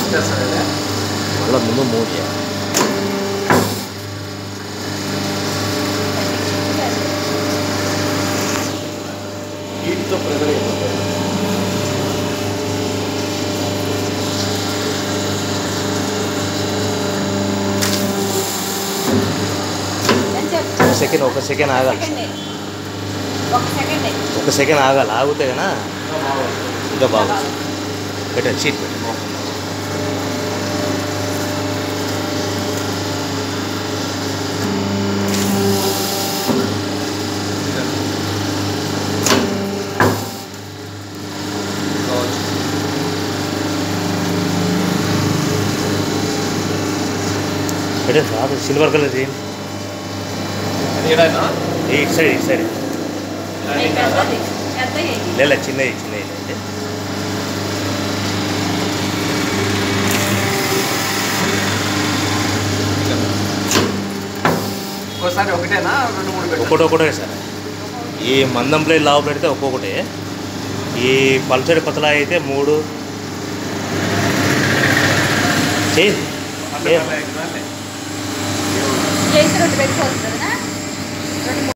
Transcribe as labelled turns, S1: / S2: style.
S1: చేస్తాడండి
S2: మళ్ళీ ముందు మూవ్ చేయాలి
S1: హీట్తో ప్రెజర్ అయిపోతుంది
S2: ఒక సెకండ్ ఒక సెకండ్ ఆగాలి
S3: ఒక సెకండ్
S2: ఒక సెకండ్ ఆగాలి ఆగితే కన్నా ఇంకా బాగా పెట్టండి షీట్ పెట్టండి పెట్టండి రాదు సిల్వర్ కలర్ చేయండి
S1: ఏడైనా
S2: ఏ ఇటు సైడ్ ఇటు సైడ్
S3: పెద్దది పెద్దది
S2: లేదు చిన్నది చిన్నది అంటే
S1: ఒకసారి ఒకటేనా రెండు మూడు పెట్టండి
S2: ఒక్కొక్కటి ఒకటే సార్ ఈ మందం ప్లేట్ లావు పెడితే ఒక్కొక్కటి ఈ పల్చడి పతలా అయితే మూడు చేయండి
S1: అట్లా
S2: చేయండి
S1: ఎగ్జాక్ట్లీ.
S3: చేసి రెండు పెట్టుకోవచ్చు కదా రెండు